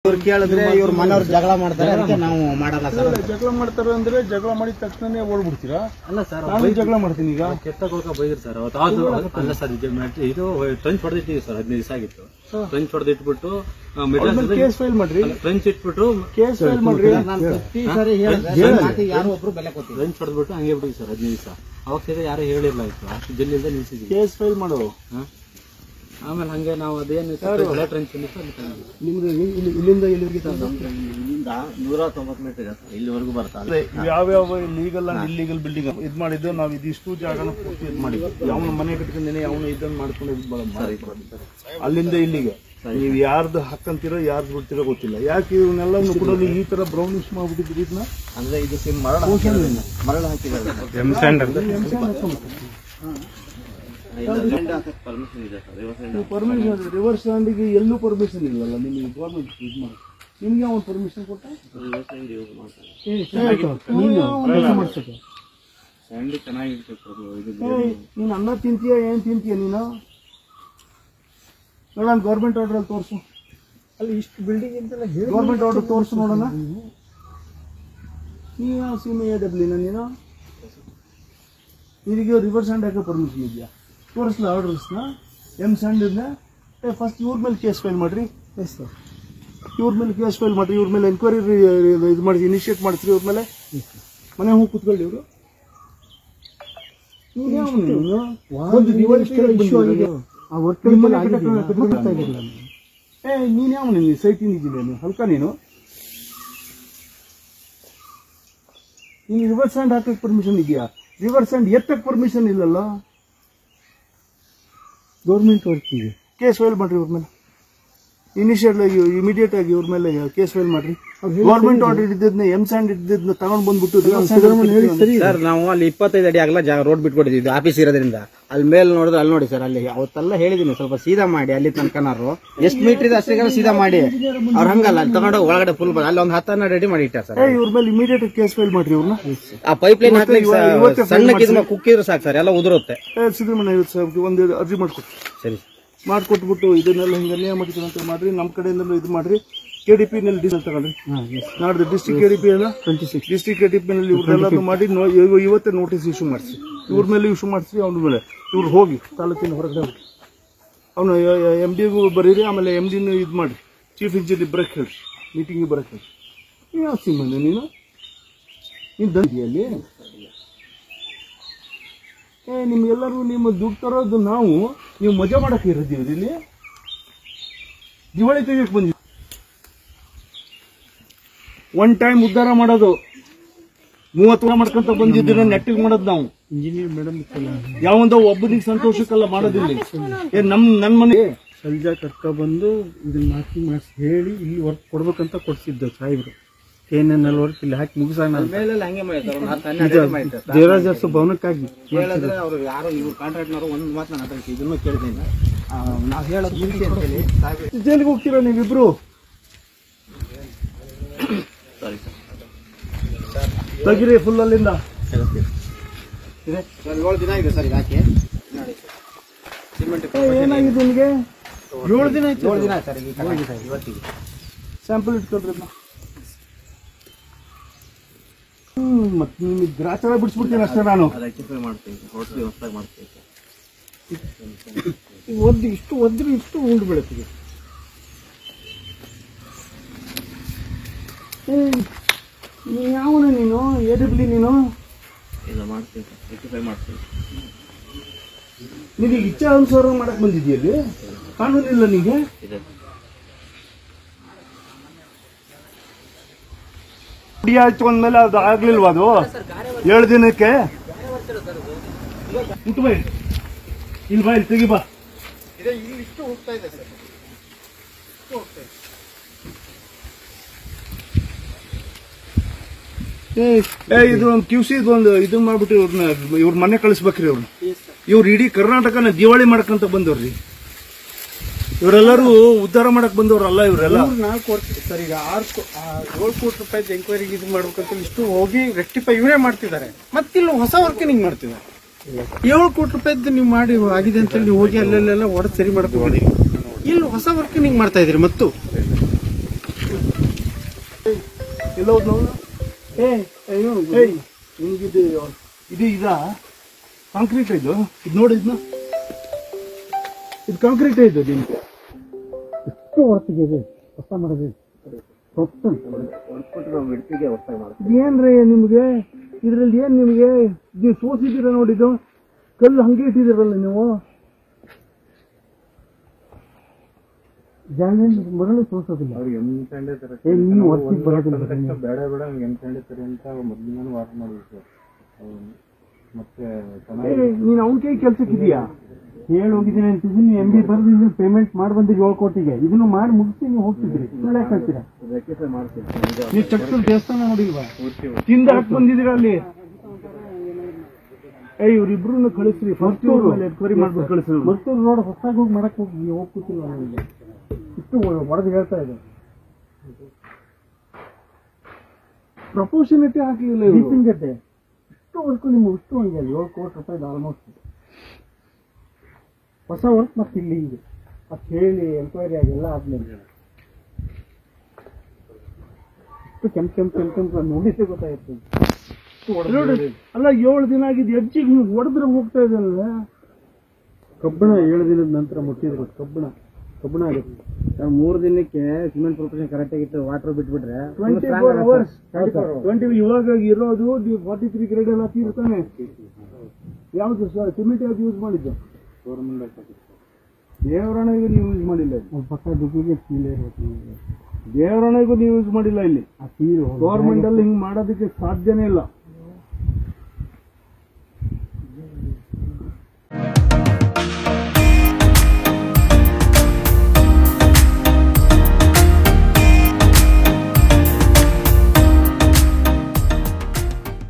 ಇವ್ರು ಕೇಳಿದ್ರೆ ಇವ್ರ ಮನೆಯವ್ರು ಜಗಳ ಮಾಡ್ತಾರೆ ಅದಕ್ಕೆ ನಾವು ಮಾಡಲ್ಲ ಸರ್ ಇಲ್ಲ, ಜಗಳ ಮಾಡ್ತಾರೆ ಅಂದ್ರೆ ಜಗಳ ಮಾಡಿದ ತಕ್ಷಣ ಓಡ್ಬಿಡ್ತೀರಾ ಅಲ್ಲ ಸರ್ ನಾನು ಜಗಳ ಮಾಡ್ತೀನಿ ಈಗ ಕೆತ್ತಗೊಳಕ ಬೈದ್ರು ಸರ್ ಅವತ್ತು ಅದು ಅಲ್ಲ ಸರ್ ಇದು ಮೆಟ್- ಇದು ಟ್ರೆಂಚ್ ಹೊಡೆದಿಟ್ಟಿವಿ ಸರ್ ಹದಿನೈದು ದಿವಸ ಆಗಿತ್ತು ಟ್ರೆಂಚ್ ಹೊಡೆದಿಟ್ಬಿಟ್ಟು ಕೇಸ್ ಫೈಲ್ ಮಾಡ್ರಿ ಟ್ರೆಂಚ್ ಇಟ್ಬಿಟ್ಟು ಕೇಸ್ ಫೈಲ್ ಮಾಡ್ರಿ ನಾನು ಪ್ರತಿ ಸಾರಿ ಹೇಳಿದ್ರೆ ಮಾತಿಗೆ ಯಾರೋ ಒಬ್ರು ಬೆಲೆ ಕೊಟ್ಟಿಲ್ಲ ಟ್ರೆಂಚ್ ಹೊಡೆದ್ಬಿಟ್ಟು ಹಂಗೆ ಬಿಟ್ಟಿವಿ ಸರ್ ಹದಿನೈದು ದಿವಸ ಅವಾಗ ಸೀದಾ ಯಾರು ಹೇಳಿರ್ಲ ಇತ್ತು ಅಷ್ಟು ಜಲ್ಲಿಂದ ನಿಲ್ಸಿದ್ವಿ ಕೇಸ್ ಫೈಲ್ ಮಾಡು ಹಾ? ಆಮೇಲೆ ಹಂಗೆ ನಾವು ಅದೇನು ಹಳೆ ಟ್ರೆಂಚ್ ಅಲ್ಲಿ ತಂದ್ವಿ. ನಿಮ್ದು ಇಲ್ಲಿ- ಇಲ್ಲಿ- ಇಲ್ಲಿಂದ ಇಲ್ಲಿವರೆಗೆ ತಂದು ಇಲ್ಲಿಂದ ನೂರ ತೊಂಬತ್ತು ಮೀಟರ್ ಇದೆ ಸರ್ ಇಲ್ಲಿವರೆಗೂ ಬರ್ತಾ ಅದೇ ಯಾವ್ಯಾವ ಲೀಗಲ್ ಅಂಡ್ ಇಲ್ಲಿಗಲ್ ಬಿಲ್ಡಿಂಗ್ ಇದ್ ಮಾಡಿದ್ದು ನಾವು ಇದಿಷ್ಟು ಜಾಗನ ಪೂರ್ತಿ ಇದ್ ಮಾಡಿದ್ವಿ ಯಾವನ ಮನೆ ಕಟ್ಕೊಂಡೇನೆ ಯಾವನ ಇದನ್ನ ಮಾಡ್ಕೊಂಡು ಇದ್ ಮಾಡೋದು. ಅಲ್ಲಿಂದ ಇಲ್ಲಿಗೆ ನೀವು ಯಾರ್ದು ಹಾಕಂತೀರೋ ಯಾರ್ದು ಬಿಡ್ತೀರೋ ಗೊತ್ತಿಲ್ಲ ಯಾಕೆ ಇವನ್ನೆಲ್ಲ ಕೂಡ ನೀವು ಈ ತರ ಬ್ರೌನಿಶ್ ಮಾಡ್ಬಿಟ್ಟಿದ್ರಿ ಇದನ್ನ ಅಂದ್ರೆ ಇದು ಸಿಮ್ ಮರಳು ಮರಳು ಹಾಕಿದ್ದಾರೆ ಪರ್ಮಿಷನ್ ಇದೆ ಸರ್ ಪರ್ಮಿಷನ್ ರಿವರ್ಸ್ ಸ್ಟ್ಯಾಂಡಿಗೆ ಎಲ್ಲೂ ಪರ್ಮಿಷನ್ ಇಲ್ವಲ್ಲ ನಿಮಗೆ ಗೌರ್ಮೆಂಟ್ ಇದು ಮಾಡಿ ನಿಮ್ಗೆ ಅವನು ಪರ್ಮಿಷನ್ ಕೊಟ್ಟ ನೀನು ಅವ್ನ್ ಕೆಲಸ ಮಾಡ್ಸಕ್ಕೆ ಏಯ್, ನೀನು ಅನ್ನ ತಿಂತೀಯ ಏನ್ ತಿಂತೀಯ ನೀನು ನೋಡೋಣ ಗೌರ್ಮೆಂಟ್ ಆರ್ಡರ್ ಅಲ್ಲಿ ತೋರಿಸು ಅಲ್ಲಿ ಇಷ್ಟು ಬಿಲ್ಡಿಂಗ್ ಅಂತೆಲ್ಲ ಗೌರ್ಮೆಂಟ್ ಆರ್ಡರ್ ತೋರಿಸು ನೋಡೋಣ ನೀವು ಯಾವ ಸೀಮೆ ಎ ಡಬ್ಲಿನ ನೀನು ನಿನಗೆ ರಿವರ್ಸ್ ಹ್ಯಾಂಡ್ ಹಾಕೋ ಪರ್ಮಿಷನ್ ಇದೆಯಾ ತೋರಿಸ್ಲ ಆರ್ಡರ್ಸ್ನ ಎಮ್ ಸ್ಯಾಂಡ್ ಇದೆ ಏ ಫಸ್ಟ್ ಇವ್ರ ಮೇಲೆ ಕೇಸ್ ಫೈಲ್ ಮಾಡ್ರಿ ಎಸ್ ಸರ್ ಇವ್ರ ಮೇಲೆ ಕೇಸ್ ಫೈಲ್ ಮಾಡ್ರಿ ಇವ್ರ ಮೇಲೆ ಎನ್ಕ್ವೈರಿ ಇದು ಮಾಡಿ ಇನಿಷಿಯೇಟ್ ಮಾಡ್ತೀರಿ ಇವ್ರ ಮೇಲೆ ಮನೆ ಹೋಗಿ ಕೂತ್ಕೊಳ್ಳಿ ಇವರು ಒಂದು ದಿವಾಳಿ ಏ ನೀನ್ ಯಾವ ನೀನು ಸೈಟ್ ಇಂಜಿನಿಯರ್ ನೀನು ಹಲ್ಕ ನೀನು ನೀನು ರಿವರ್ಸ್ ಹ್ಯಾಂಡ್ ಹಾಕಕ್ ಪರ್ಮಿಷನ್ ಇದೆಯಾ ರಿವರ್ಸ್ ಹ್ಯಾಂಡ್ ಎತ್ತಕ್ ಪರ್ಮಿಷನ್ ಇಲ್ಲಲ್ಲ ಗೌರ್ಮೆಂಟ್ ವರ್ಕ್ ಇದೆ ಕೇಸ್ ಫೈಲ್ ಮಾಡ್ರಿ ಇವ್ರ ಮೇಲೆ ಇನಿಷಿಯಲ್ ಆಗಿ ಇಮಿಡಿಯೇಟ್ ಆಗಿ ಇವ್ರ ಮೇಲೆ ಕೇಸ್ ಫೈಲ್ ಮಾಡ್ರಿ ಗೌರ್ಮೆಂಟ್ ಆರ್ಡರ್ ಇದ್ದದ್ನ ಎಮ್ ಸ್ಯಾಂಡ್ ಇದ್ದದ್ನ ತಗೊಂಡ್ ಬಂದ್ಬಿಟ್ಟು ಸರ್ ನಾವು ಅಲ್ಲಿ ಇಪ್ಪತ್ತೈದು ಅಡಿ ಆಗಲ್ಲ ಜಾಗ ರೋಡ್ ಬಿಟ್ಕೊಟ್ಟಿದ್ವಿ ಆಫೀಸ್ ಇರೋದ್ರಿಂದ ಅಲ್ಲಿ ಮೇಲೆ ನೋಡಿದ್ರೆ ಅಲ್ಲಿ ನೋಡಿ ಸರ್ ಅಲ್ಲಿ ಅವತ್ತೆಲ್ಲ ಹೇಳಿದೀನಿ ಸ್ವಲ್ಪ ಸೀದಾ ಮಾಡಿ ಅಲ್ಲಿ ತನಕನಾರು ಎಷ್ಟು ಮೀಟರ್ ಇದೆ ಅಷ್ಟಿಗೆ ಸೀದಾ ಮಾಡಿ ಅವ್ರು ಹಂಗಲ್ಲ ಅಲ್ಲಿ ತಗೊಂಡು ಒಳಗಡೆ ಫುಲ್ ಅಲ್ಲಿ ಒಂದು ಹತ್ತನ್ನ ರೆಡಿ ಮಾಡಿ ಇಟ್ಟಾರ ಸರ್ ಏ ಇವ್ರ ಮೇಲೆ ಇಮಿಡಿಯೇಟ್ ಕೇಸ್ ಫೈಲ್ ಮಾಡ್ರಿ ಇವ್ರನ್ನ ಆ ಪೈಪ್ ಲೈನ್ ಹಾಕ್ಲಿಕ್ಕೆ ಸ- ಇವತ್ತೇ ಫೈಲ್ ಸಣ್ಣ ಕಿದ್ಮ ಕುಕ್ಕಿದ್ರು ಸಾಕು ಸರ್ ಎಲ್ಲ ಉದುರುತ್ತೆ ಏ ಸಿದ್ದರಾಮಯ್ಯ ಇವತ್ತು ಸಾಹೇಬ್ಗೆ ಒಂದು ಅರ್ಜಿ ಮಾಡ್ಕೊಟ್ಟು ಸರಿ ಮಾಡ್ಕೊಟ್ಬಿಟ್ಟು ಇದನ್ನೆಲ್ಲ ಹಿಂಗೆ ಅನ್ಯಾಯ ಮಾಡಿದ್ರು ಮಾಡ್ರಿ ನಮ್ಮ ಕಡೆಯಿಂದ ಇದು ಮಾಡ್ರಿ ಕೆ ಡಿ ಪಿ ನಲ್ಲಿ ಡೀಸೆಲ್ ತಗೊಳ್ರಿ ನಾಡ್ದು ಡಿಸ್ಟ್ರಿಕ್ಟ್ ಕೆ ಡಿ ಪಿ ಎಲ್ಲ twenty six district K D P ನಲ್ಲಿ ಇವ್ರನ್ನೆಲ್ಲ ಮಾಡಿ ನೋ- ಇವ- ಇವತ್ತೇ ನೋಟಿಸ್ ಇಶ್ಯೂ ಮಾಡಿಸಿ ಇವ್ರ ಮೇಲೆ ಇಶ್ಯೂ ಮಾಡಿಸಿ ಅವ್ರ ಮೇಲೆ ಇವ್ರು ಹೋಗಿ ತಾಲೂಕಿನ ಹೊರಗಡೆ ಹೋಗಿ ಅವನು ಎಮ್ ಡಿಗೂ ಬರೀರಿ ಆಮೇಲೆ ಎಮ್ ಡಿನೂ ಇದು ಮಾಡಿ ಚೀಫ್ ಇಂಜಿನಿಯರ್ ಬರಕ್ಕೆ ಹೇಳ್ರಿ ಮೀಟಿಂಗಿಗೆ ಬರಕ್ಕೆ ಹೇಳ್ರಿ ನೀವು ಯಾವ ಸಿಮ್ ನೀನು ನೀನು ದಂಡಿಯಲ್ಲಿ ಏ ನಿಮ್ಗೆಲ್ಲರೂ ನಿಮ್ಮ ದುಡ್ಡು ತರೋದು ನಾವು ನೀವು ಮಜಾ ಮಾಡಕ್ಕೆ ಇರೋದೀವಿ ಇಲ್ಲಿ ದಿವಾಳಿ ತೆಗಿಯಕ್ಕೆ ಬಂದಿದ್ವಿ ಒನ್ ಟೈಮ್ ಉದ್ಧಾರ ಮಾಡೋದು ಮೂವತ್ತು ವರ್ಷ ಮಾಡ್ಕೊಂತ ಬಂದಿದ್ದೀರ ನೆಟ್ಟಿಗೆ ಮಾಡೋದು ನಾವು ಇಂಜಿನಿಯರ್ ಮೇಡಮ್ ಯಾವಂದ ಒಬ್ಬನಿಗೆ ಸಂತೋಷಕ್ಕೆಲ್ಲ ಮಾಡೋದಿಲ್ಲ ಏ ನಮ್ ನನ್ ಮನೆ ಸಲ್ಜಾ ಕರ್ಕ ಬಂದು ಇದನ್ನ ಮಾರ್ಕಿಂಗ್ ಮಾಡಿಸಿ ಹೇಳಿ ಇಲ್ಲಿ ವರ್ಕ್ ಕೊಡ್ಬೇಕಂತ ಕೊಡ್ಸಿದ್ದು ಸಾಹೇಬ್ರು ಏನೇನಲ್ಲಿ ವರ್ಕ್ ಇಲ್ಲಿ ಹಾಕಿ ಮುಗಿಸೋಣ ಅಂತ ಮೇಲೆಲ್ಲ ಹಂಗೆ ಮಾಡಿರ್ತಾರೆ ಒಂದು ಹತ್ತು ಹನ್ನೆರಡು ಅಡಿ ಮಾಡಿರ್ತಾರೆ ಸರ್. ದೇವರಾಜ ಅರಸು ಭವನಕ್ಕಾಗಿ ಹೇಳಿದ್ರೆ ಅವರು ಯಾರು ಇವ್ರು ಕಾಂಟ್ರಾಕ್ಟ್ನವರು ಒಂದು ಮಾತು ನಾನು ಹತ್ರ ಇದನ್ನು ಕೇಳಿದ್ದೀನಿ ನಾವು ಹೇಳೋದು ನಿಲ್ಸಿ ಅಂತ ಹೇಳಿ ಸಾಹೇಬ್ರು ಜೈಲಿಗೆ ಹೋಗ್ತೀರಾ ನೀವಿಬ್ರು ತೆಗಿರಿ ಫುಲ್ ಅಲ್ಲಿಂದ ಇದೆ ಸರ್ ಏಳು ದಿನ ಇದೆ ಸರ್ ಇದು ಹಾಕಿ ನೋಡಿ ಸಿಮೆಂಟ್ ಏ, ಏನಾಗಿದೆ ನಿಮಗೆ ಏಳು ದಿನ ಆಯ್ತು ಏಳು ದಿನ ಆಯ್ತು ಸರ್ ಈಗ ಹೋಗಿ ಸರ್ ಇವತ್ತಿಗೆ ಸ್ಯಾಂಪಲ್ ಇಟ್ಕೊಳ್ರಿ ಅದನ್ನ. ಹ್ಮ್ ಮತ್ತೆ ನಿಮಗೆ ಗ್ರಾಚಾರ ಬಿಡಿಸ್ಬಿಡ್ತೀನಿ ಅಷ್ಟೇ ನಾನು ರೆಕ್ಟಿಫೈ ಮಾಡ್ತೀವಿ ಹೊಡ್ತೀವಿ ಹೊಸದಾಗಿ ಮಾಡ್ತೀವಿ ಒದ್ದು ಇಷ್ಟು ಒದ್ರೆ ಇಷ್ಟು ಉಂಡು ಬೀಳುತ್ತೆ ನೀನು ಯಾವನ ನೀನು ಎ ಡಬ್ಲ್ಯೂ ನೀನು ಇದು ಮಾಡ್ತೀವಿ ರೆಕ್ಟಿಫೈ ಮಾಡ್ತೀವಿ ನಿನಗೆ ಇಚ್ಛೆ ಅನುಸಾರ ಮಾಡಕ್ ಬಂದಿದ್ಯಲ್ಲಿ ಕಾನೂನಿಲ್ಲ ನಿಮಗೆ ಇದೆ ಕುಡಿ ಆಯ್ತು ಅಂದ್ಮೇಲೆ ಅದು ಆಗ್ಲಿಲ್ವಾ ಅದು ಏಳು ದಿನಕ್ಕೆ ಉಂಟು ಬೈ ಇಲ್ಲಿ ಬಾ ಇಲ್ಲಿ ತೆಗಿ ಬಾ ಏ ಏ, ಇದು ಒಂದು ಕ್ಯೂ ಸಿ ಇದು ಒಂದು ಇದನ್ನ ಮಾಡ್ಬಿಟ್ಟು ಇವ್ರನ್ನ ಇವ್ರ ಮನೆ ಕಳಿಸ್ಬೇಕ್ರಿ ಅವ್ರನ್ನ ಇವ್ರು ಇಡೀ ಕರ್ನಾಟಕನ ದಿವಾಳಿ ಮಾಡಕ್ಕಂತ ಬಂದವ್ರಿ ಇವರೆಲ್ಲರೂ ಉದ್ಧಾರ ಮಾಡಕ್ ಬಂದವ್ರಲ್ಲ ಇವರೆಲ್ಲ ನಾಲ್ಕು ವರ್ಷ ಸರ್ ಈಗ ಆರು ಕೋ- ಆ, ಏಳು ಕೋಟಿ ರೂಪಾಯಿ ಎಂಕ್ವೈರಿಗೆ ಇದು ಮಾಡ್ಬೇಕಂತ ಇಷ್ಟು ಹೋಗಿ ರೆಕ್ಟಿಫೈ ಇವರೇ ಮಾಡ್ತಿದ್ದಾರೆ ಮತ್ತಿಲ್ಲಿ ಹೊಸ ವರ್ಕಿಂಗ್ ಮಾಡ್ತಿದ್ದಾರೆ ಏಳು ಕೋಟಿ ರೂಪಾಯಿದ್ದು ನೀವು ಮಾಡಿ ಆಗಿದೆ ಅಂತೇಳಿ ನೀವು ಹೋಗಿ ಅಲ್ಲೆಲ್ಲ ಒಡೆದು ಸರಿ ಮಾಡಕ್ ಹೋಗಿದ್ದೀರಿ ಇಲ್ಲಿ ಹೊಸ ವರ್ಕಿಂಗ್ ಮಾಡ್ತಾ ಇದ್ದೀರಿ ಮತ್ತು ಎಲ್ಲ ಹೋದ್ ನಾವು ಏ ಅಯ್ಯೋ ಏಯ್ ನಿಮ್ಗಿದು ಇದು ಇದಾ ಕಾಂಕ್ರೀಟ್ ಇದು ಇದು ನೋಡಿ ಇದನ್ನ ಇದು ಕಾಂಕ್ರೀಟ್ ಇದು ನಿಮ್ಗೆ ಎಷ್ಟು ಹೊತ್ತಿಗೆ ಇದೆ ಹೊಸ ಮಾಡೋದು ಹೊತ್ತು ಏನ್ರಿ ನಿಮ್ಗೆ ಇದ್ರಲ್ಲಿ ಏನ್ ನಿಮ್ಗೆ ನೀವು ಸೋಸಿದ್ದೀರ ನೋಡಿದ್ದು ಕಲ್ಲು ಹಂಗೆ ಇಟ್ಟಿದ್ದೀರಲ್ಲ ನೀವು ಜಾಗ ಮೊದಲು ತೋರಿಸೋದಿಲ್ಲ ಏ ನೀವು ಹೊತ್ತಿಗೆ ಬರೋದಿಲ್ಲ ಬೇಡ ಬೇಡ ಎನ್ಕೊಂಡಿರ್ತಾರೆ ಅಂತ ಮೊದ್ಲಿಂದ ವಾಸ ಮಾಡ್ಬೇಕು ಮತ್ತೆ ಏ, ನೀನ್ ಅವನ ಕೈ ಕೆಲ್ಸಕ್ಕಿದೀಯಾ ಹೇಳಿ ಹೋಗಿದ್ದೀನಿ ಅಂತಿದ್ದೀನಿ ನೀವು ಎಂ ಬಿ ಬರೆದು ಪೇಮೆಂಟ್ ಮಾಡಿ ಬಂದಿರಿ ಏಳು ಕೋಟಿಗೆ ಇದನ್ನು ಮಾಡಿ ಮುಗಿಸಿ ನೀವು ಹೋಗ್ತಿದ್ರಿ ಸುಳ್ಳು ಹೇಳ್ತೀರಾ ನೀವು ಚಕ್ರ ದೇವಸ್ಥಾನ ನೋಡಿಲ್ವಾ ತಿಂದ ಹಾಕ್ ಬಂದಿದ್ದೀರ ಅಲ್ಲಿ ಏ ಇವ್ರಿಬ್ರು ಕಳಿಸ್ರಿ ಫಸ್ಟ್ ಮೇಲೆ ಎನ್ಕ್ವೈರಿ ಮಾಡ್ಬಿಟ್ಟು ಕಳಿಸ್ರಿ ಇವ್ರನ್ನ. ಮರ್ತೂರು ರೋಡ್ ಹೊಸದಾಗಿ ಹೋಗಿ ಮಾಡಕ್ ಹೋಗಿ ಹೋಗಿ ಕೂತಿಲ್ಲ ನನಗೆ ಇಷ್ಟು ಹೊಡೆದು ಹೇಳ್ತಾ ಇದೆ ಪ್ರಪೋರ್ಷನಿಟಿ ಹಾಕ್ಲಿಲ್ಲ ಇವ್ರು. ಬೀಚಿನ ಗಡ್ಡೆ ಇಷ್ಟು ವರ್ಕು ನಿಮ್ಗೆ ಇಷ್ಟು ಹಂಗೆ ಏಳು ಕೋಟಿ ರೂಪಾಯಿ ಆಲ್ಮೋಸ್ಟ್ ಹೊಸ ವರ್ಕ್ ಮತ್ತೆ ಇಲ್ಲಿ ಹಿಂಗೆ ಮತ್ತೆ ಹೇಳಿ ಎಂಕ್ವೈರಿ ಆಗಿ ಎಲ್ಲ ಆದ್ಮೇಲೆ ಇಷ್ಟು ಕೆಂಪು ಕೆಂಪು ಕೆಂಪು ಕೆಂಪು ನೋಡಿದ್ರೆ ಗೊತ್ತಾಯ್ತು ಇಷ್ಟು ಹೊಡ್ದು ನೋಡಿ ಅಲ್ಲ ಏಳು ದಿನ ಆಗಿದ್ದು ಹೆಜ್ಜೆಗೆ ನೀವು ಹೊಡೆದ್ರೆ ಹೋಗ್ತಾ ಇದೆಯಲ್ಲ ಕಬ್ಬಣ ಏಳು ದಿನದ ನಂತರ ಮುಟ್ಟಿದ್ರು ಕಬ್ಬಣ ಕಬ್ಬಣ ಆಗುತ್ತೆ ಮೂರು ದಿನಕ್ಕೆ ಸಿಮೆಂಟ್ ಪ್ರೊಪರೇಷನ್ ಕರೆಕ್ಟ್ ಆಗಿತ್ತು ವಾಟರ್ ಬಿಟ್ಬಿಟ್ರೆ ಟ್ವೆಂಟಿ ಫೋರ್ ಅವರ್ಸ್ ಟ್ವೆಂಟಿ ಇವಾಗ ಇರೋದು ಫಾರ್ಟಿ ತ್ರೀ ಗ್ರೇಡ್ ಎಲ್ಲ ತೀರ್ತಾನೆ ಯಾವ್ದು ಸಿಮೆಂಟ್ ಯಾವ್ದು ಯೂಸ್ ಮಾಡಿದ್ದು ದೇವರಣೆಗೂ ನೀವು ಯೂಸ್ ಮಾಡಿಲ್ಲ ಇಲ್ಲಿ. ಪಕ್ಕ ದುಡ್ಡಿಗೆ ಕೀಲೇ ಇರ್ಬೇಕು ನಿಮ್ಗೆ. ದೇವರಣೆಗೂ ನೀವು ಯೂಸ್ ಮಾಡಿಲ್ಲ ಇಲ್ಲಿ ಆ ತೀರು ಗೌರ್ಮೆಂಟ್ ಅಲ್ಲಿ ಹಿಂಗ್ ಮಾಡೋದಕ್ಕೆ ಸಾಧ್ಯನೇ ಇಲ್ಲ